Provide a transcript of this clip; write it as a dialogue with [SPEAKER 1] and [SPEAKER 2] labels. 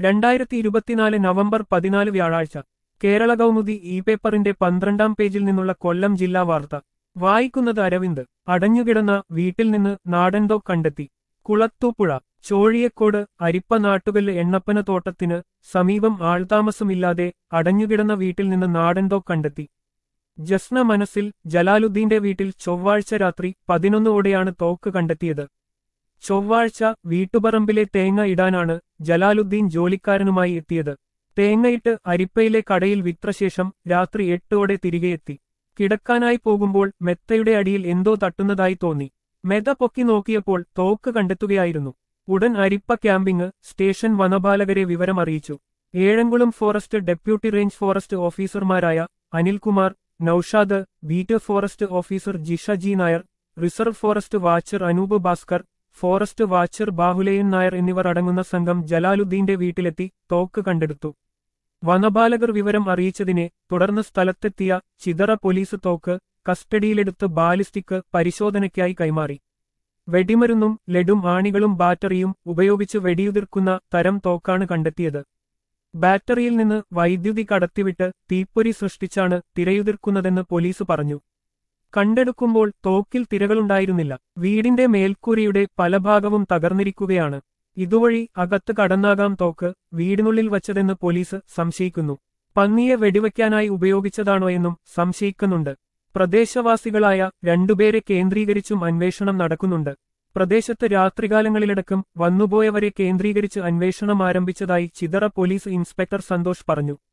[SPEAKER 1] രണ്ടായിരത്തി ഇരുപത്തിനാല് നവംബർ പതിനാല് വ്യാഴാഴ്ച കേരള കൗമുദി ഇ പേപ്പറിന്റെ പന്ത്രണ്ടാം പേജിൽ നിന്നുള്ള കൊല്ലം ജില്ലാ വാർത്ത വായിക്കുന്നത് അരവിന്ദ് അടഞ്ഞുകിടന്ന വീട്ടിൽ നിന്ന് നാടൻതോ കണ്ടെത്തി കുളത്തൂപ്പുഴ ചോഴിയക്കോട് അരിപ്പ നാട്ടുകല്ല് എണ്ണപ്പന തോട്ടത്തിന് സമീപം ആൾതാമസമില്ലാതെ അടഞ്ഞുകിടന്ന വീട്ടിൽ നിന്ന് നാടൻതോ കണ്ടെത്തി ജസ്ന മനസ്സിൽ ജലാലുദ്ദീന്റെ വീട്ടിൽ ചൊവ്വാഴ്ച രാത്രി പതിനൊന്നോടെയാണ് തോക്ക് കണ്ടെത്തിയത് ചൊവ്വാഴ്ച വീട്ടുപറമ്പിലെ തേങ്ങ ഇടാനാണ് ജലാലുദ്ദീൻ ജോലിക്കാരനുമായി എത്തിയത് തേങ്ങയിട്ട് അരിപ്പയിലെ കടയിൽ വിത്രശേഷം രാത്രി എട്ടോടെ തിരികെയെത്തി കിടക്കാനായി പോകുമ്പോൾ മെത്തയുടെ അടിയിൽ എന്തോ തട്ടുന്നതായി തോന്നി മെത പൊക്കി നോക്കിയപ്പോൾ തോക്ക് കണ്ടെത്തുകയായിരുന്നു ഉടൻ അരിപ്പ ക്യാമ്പിംഗ് സ്റ്റേഷൻ വനപാലകരെ വിവരം അറിയിച്ചു Ezhamkulam forest deputy range forest ഓഫീസർമാരായ Anilkumar Noushad beat forest officer Jisha G Nair reserve forest watcher Anoop Bhaskar forest watcher Bahuleyan Nair എന്നിവർ അടങ്ങുന്ന സംഘം ജലാലുദ്ദീന്റെ വീട്ടിലെത്തി തോക്ക് കണ്ടെടുത്തു വനപാലകർ വിവരം അറിയിച്ചതിനെ തുടർന്ന് സ്ഥലത്തെത്തിയ ചിതറ പോലീസ് തോക്ക് കസ്റ്റഡിയിലെടുത്ത് ബാലിസ്റ്റിക് പരിശോധനയ്ക്കായി കൈമാറി വെടിമരുന്നും ലഡും ആണികളും ബാറ്ററിയും ഉപയോഗിച്ച് വെടിയുതിർക്കുന്ന തരം തോക്കാണ് കണ്ടെത്തിയത് ബാറ്ററിയിൽ നിന്ന് വൈദ്യുതി കടത്തിവിട്ട് തീപ്പൊരി സൃഷ്ടിച്ചാണ് തിരയുതിർക്കുന്നതെന്ന് പോലീസ് പറഞ്ഞു കണ്ടെടുക്കുമ്പോൾ തോക്കിൽ തിരകളുണ്ടായിരുന്നില്ല വീടിന്റെ മേൽക്കൂരയുടെ പല ഭാഗവും തകർന്നിരിക്കുകയാണ് ഇതുവഴി അകത്ത് കടന്നാകാം തോക്ക് വീടിനുള്ളിൽ വച്ചതെന്ന് പോലീസ് സംശയിക്കുന്നു പന്നിയെ വെടിവയ്ക്കാനായി ഉപയോഗിച്ചതാണോ എന്നും സംശയിക്കുന്നുണ്ട് പ്രദേശവാസികളായ രണ്ടുപേരെ കേന്ദ്രീകരിച്ചും അന്വേഷണം നടക്കുന്നുണ്ട് പ്രദേശത്ത് രാത്രികാലങ്ങളിലടക്കം വന്നുപോയവരെ കേന്ദ്രീകരിച്ച് അന്വേഷണം ആരംഭിച്ചതായി ചിതറ പോലീസ് ഇൻസ്പെക്ടർ സന്തോഷ് പറഞ്ഞു